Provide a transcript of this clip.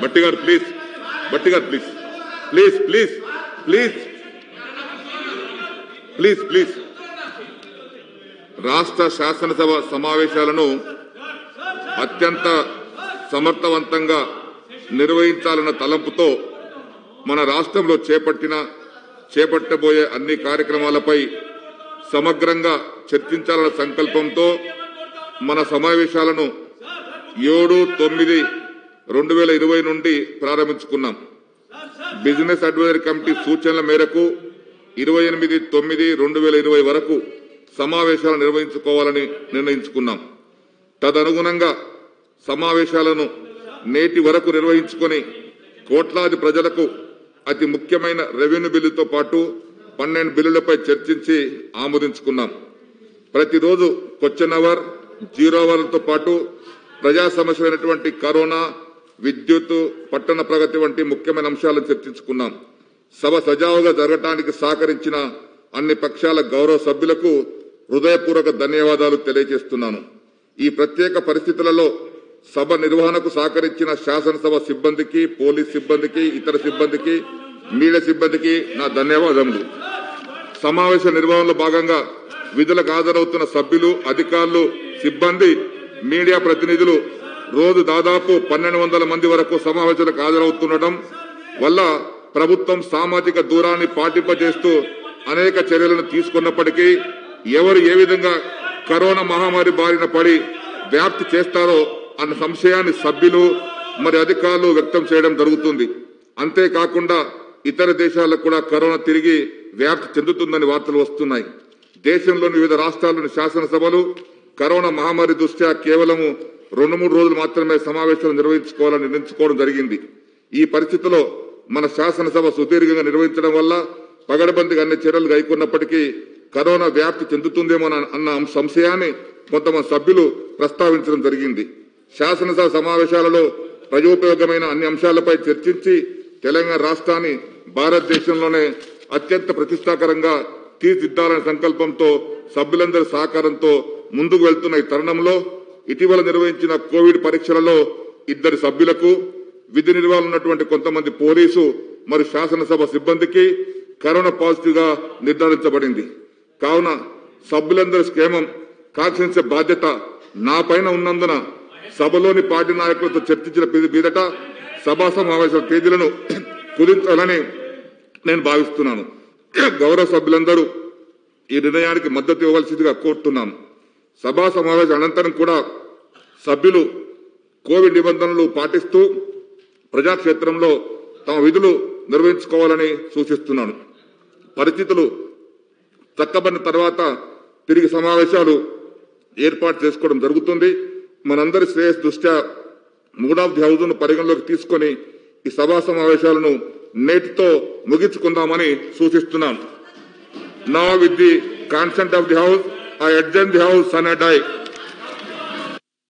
బట్టి గారు ప్లీజ్ బట్టి గారు please please please please please please రాష్ట్ర శాసనసభ సమావేశాలను అత్యంత సమర్థవంతంగా నిర్వహించాలన్న తలంపుతో మన రాష్ట్రంలో చేపట్టిన చేపట్టబోయే అన్ని కార్యక్రమాలపై సమగ్రంగా చర్చించాలన్న సంకల్పంతో మన సమావేశాలను ఏడు తొమ్మిది రెండు వేల ఇరవై నుండి ప్రారంభించుకున్నాం బిజినెస్ అడ్వైజరీ కమిటీ సూచనల మేరకు ఇరవై ఎనిమిది తొమ్మిది రెండు వేల ఇరవై వరకు సమావేశాలు నిర్వహించుకోవాలని నిర్ణయించుకున్నాం తదనుగుణంగా సమావేశాలను నేటి వరకు నిర్వహించుకొని కోట్లాది ప్రజలకు అతి ముఖ్యమైన రెవెన్యూ బిల్లుతో పాటు పన్నెండు బిల్లులపై చర్చించి ఆమోదించుకున్నాం ప్రతిరోజు క్వశ్చన్ అవర్ జీరో అవర్లతో పాటు ప్రజా సమస్యలైనటువంటి కరోనా విద్యుత్ పట్టణ ప్రగతి వంటి ముఖ్యమైన అంశాలను చర్చించుకున్నాం సభ సజావుగా జరగటానికి సహకరించిన అన్ని పక్షాల గౌరవ సభ్యులకు హృదయపూర్వక ధన్యవాదాలు తెలియజేస్తున్నాను ఈ ప్రత్యేక పరిస్థితులలో సభ నిర్వహణకు సహకరించిన శాసనసభ సిబ్బందికి పోలీస్ సిబ్బందికి ఇతర సిబ్బందికి మీడియా సిబ్బందికి నా ధన్యవాదములు సమావేశ నిర్వహణలో భాగంగా విధులకు హాజరవుతున్న సభ్యులు అధికారులు సిబ్బంది మీడియా ప్రతినిధులు రోజు దాదాపు పన్నెండు వందల మంది వరకు సమావేశాలకు హాజరవుతుండటం వల్ల ప్రభుత్వం సామాజిక దూరాన్ని పాటింపజేస్తూ అనేక చర్యలను తీసుకున్నప్పటికీ ఎవరు ఏ విధంగా కరోనా మహమ్మారి బారిన పడి వ్యాప్తి చేస్తారో అన్న సంశయాన్ని సభ్యులు మరి అధికారులు వ్యక్తం చేయడం జరుగుతుంది అంతేకాకుండా ఇతర దేశాలకు కూడా కరోనా తిరిగి వ్యాప్తి చెందుతుందని వార్తలు వస్తున్నాయి దేశంలోని వివిధ రాష్ట్రాల్లోని శాసనసభలు కరోనా మహమ్మారి దృష్ట్యా కేవలము రెండు మూడు రోజులు మాత్రమే సమావేశాలు నిర్వహించుకోవాలని నిర్ణయించుకోవడం జరిగింది ఈ పరిస్థితిలో మన శాసనసభ సుదీర్ఘంగా నిర్వహించడం వల్ల పగడబందిగా అన్ని చర్యలు గైకున్నప్పటికీ కరోనా వ్యాప్తి చెందుతుందేమో అన్న సంశయాన్ని కొంతమంది సభ్యులు ప్రస్తావించడం జరిగింది శాసనసభ సమావేశాలలో ప్రజోపయోగమైన అన్ని అంశాలపై చర్చించి తెలంగాణ రాష్ట్రాన్ని భారతదేశంలోనే అత్యంత ప్రతిష్టాకరంగా తీర్చిదిద్దాలనే సంకల్పంతో సభ్యులందరి సహకారంతో ముందుకు వెళ్తున్న ఈ తరుణంలో ఇటీవల నిర్వహించిన కోవిడ్ పరీక్షలలో ఇద్దరు సభ్యులకు విధి నిర్వహణ ఉన్నటువంటి కొంతమంది పోలీసు మరియు శాసనసభ సిబ్బందికి కరోనా పాజిటివ్ గా నిర్ధారించబడింది కావున సభ్యులందరి క్షేమం కాక్షించే బాధ్యత నా పైన ఉన్నందున సభలోని పార్టీ నాయకులతో చర్చించిన పీ- మీదట సభా సమావేశాల తేదీలను కుదించాలని నేను భావిస్తున్నాను గౌరవ సభ్యులందరూ ఈ నిర్ణయానికి మద్దతు ఇవ్వవలసిందిగా కోరుతున్నాను సభా సమావేశం అనంతరం కూడా సభ్యులు కోవిడ్ నిబంధనలు పాటిస్తూ ప్రజాక్షేత్రంలో తమ విధులు నిర్వహించుకోవాలని సూచిస్తున్నాను పరిస్థితులు చక్కబడిన తర్వాత తిరిగి సమావేశాలు ఏర్పాటు చేసుకోవడం జరుగుతుంది మనందరి శ్రేయస్ దృష్ట్యా మూడాఫ్ ది హౌస్ ను పరిగణలోకి తీసుకొని ఈ సభా సమావేశాలను నేటితో ముగించుకుందామని సూచిస్తున్నాను నా with the consent of the house I adjourn the house అన్ అడ్ ఐ